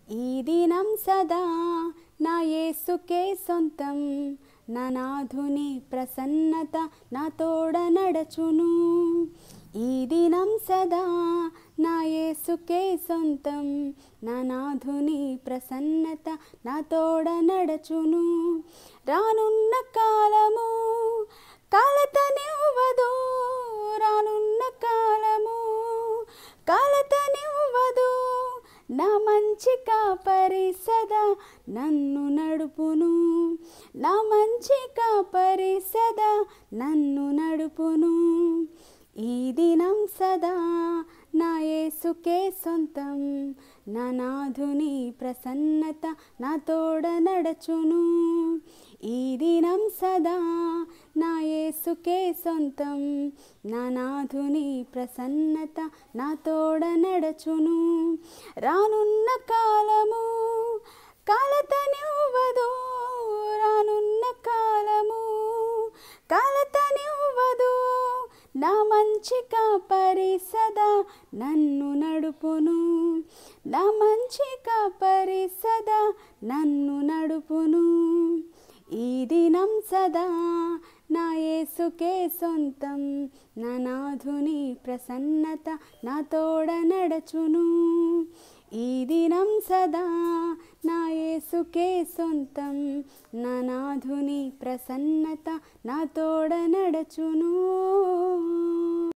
ఈ దినం సదా నా యేసుకే సొంతం నా నాథుని ప్రసన్నత నా తోడ నడచును ఈ దినం సదా నా యేసుకే సొంతం నా నాథుని ప్రసన్నత నా తోడ నడచును రానున్న కాలము కాలతనివ్వదు రానున్న కాలము కాలతనివ్వదు నా మంచి కాపరి సదా నన్ను నడుపును నా మంచి కాపరి సదా నన్ను నడుపును ఈ దినం సదా నా యేసుకే సొంతం నా నాథుని ప్రసన్నత నా తోడ నడచును ఈ దినం సదా నా యేసుకే సొంతం నా నాథుని ప్రసన్నత నా తోడ నడచును రానున్న కాలము కాలతనివ్వదు రానున్న కాలము కాలతనివ్వదు నా మంచి కాపరి సదా నన్ను నడుపును నా మంచి కాపరి సదా నన్ను నడుపును ఈ దినం సదా నా యేసుకే సొంతం నా నాథుని ప్రసన్నత నా తోడ నడచును ఈ దినం సదా నా యేసుకే సొంతం నా నాథుని ప్రసన్నత నా తోడ నడచును